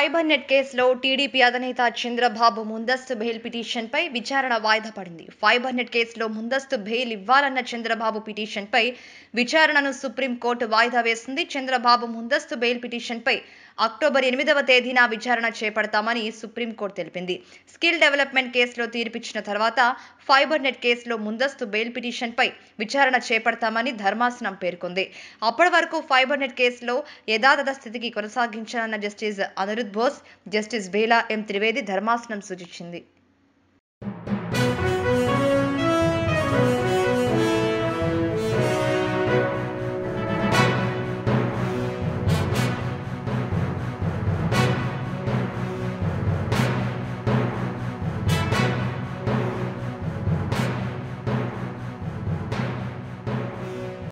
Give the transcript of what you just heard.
fibre net కేసులో TDP అధినేత చంద్రబాబు ముందస్తు బెయిల్ పిటిషన్పై విచారణ వాయిదా పడింది ఫైబర్ నెట్ కేసులో ముందస్తు బెయిల్ ఇవ్వాలన్న చంద్రబాబు పిటిషన్పై విచారణను సుప్రీంకోర్టు వాయిదా వేసింది చంద్రబాబు ముందస్తు బెయిల్ పిటిషన్పై అక్టోబర్ ఎనిమిదవ తేదీన విచారణ చేపడతామని సుప్రీంకోర్టు తెలిపింది స్కిల్ డెవలప్మెంట్ కేసులో తీర్పిచ్చిన తర్వాత ఫైబర్ నెట్ కేసులో ముందస్తు బెయిల్ పిటిషన్పై విచారణ చేపడతామని ధర్మాసనం పేర్కొంది అప్పటి వరకు ఫైబర్ నెట్ కేసులో యథాతథ స్థితికి కొనసాగించాలన్న justice Anirudh Bose justice Bela M Trivedi ధర్మాసనం సూచించింది